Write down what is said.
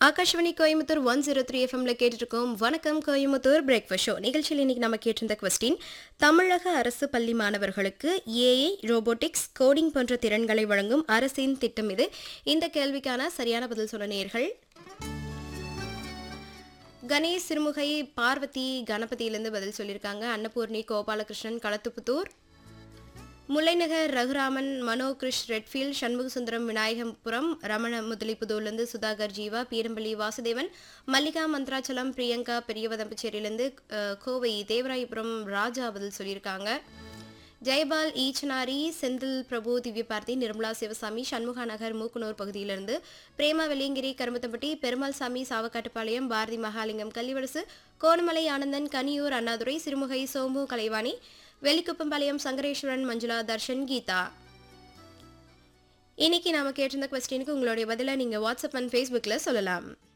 Akashvani Coimbatore one zero three எஃப்எம்ல கேட்டுருக்கோம் வணக்கம் கோயம்புத்தூர் பிரேக்ஃபாஸ்ட் ஷோ நிகழ்ச்சியில் இன்னைக்கு நம்ம கேட்டிருந்த கொஸ்டின் தமிழக அரசு பள்ளி மாணவர்களுக்கு ஏஐ ரோபோட்டிக்ஸ் கோடிங் போன்ற திறன்களை வழங்கும் அரசின் திட்டம் இது இந்த கேள்விக்கான சரியான பதில் சொல்ல நேர்கள் கணேஷ் சிறுமுகை பார்வதி கணபதியிலேருந்து பதில் சொல்லியிருக்காங்க அன்னபூர்ணி கோபாலகிருஷ்ணன் களத்துப்புத்தூர் முல்லைநகர் ரகுராமன் மனோ கிருஷ் ரெட்ஃபீல்ட் சண்முகசுந்தரம் விநாயகபுரம் ரமண முதலிப்புதூர்லேருந்து சுதாகர் ஜீவா பீரம்பள்ளி வாசுதேவன் மல்லிகா மந்த்ராச்சலம் பிரியங்கா பெரியவதம்பச்சேரியிலேருந்து அஹ், கோவை தேவராயபுரம் ராஜா பதில் சொல்லியிருக்காங்க ஜெயபால் ஈச்சனாரி செந்தில் பிரபு திவ்யபாரதி நிர்மலா சிவசாமி சண்முகா நகர் மூக்குனூர் பகுதியிலிருந்து பிரேமா வெள்ளியங்கிரி கருமத்தம்பட்டி பெருமாள் சாமி சாவக்காட்டுப்பாளையம் பாரதி மகாலிங்கம் கள்ளிவரசு கோணமலை ஆனந்தன் கனியூர் அண்ணாதுரை சிறுமுகை சோமு கலைவாணி வெள்ளிக்குப்பம்பாளையம் சங்கரேஸ்வரன் மஞ்சுளா தர்ஷன் கீதா இன்னைக்கு நாம கேட்டிருந்த கொஸ்டினுக்கு உங்களுடைய பதிலை நீங்க வாட்ஸ்அப் அண்ட் ஃபேஸ்புக்கில் சொல்லலாம்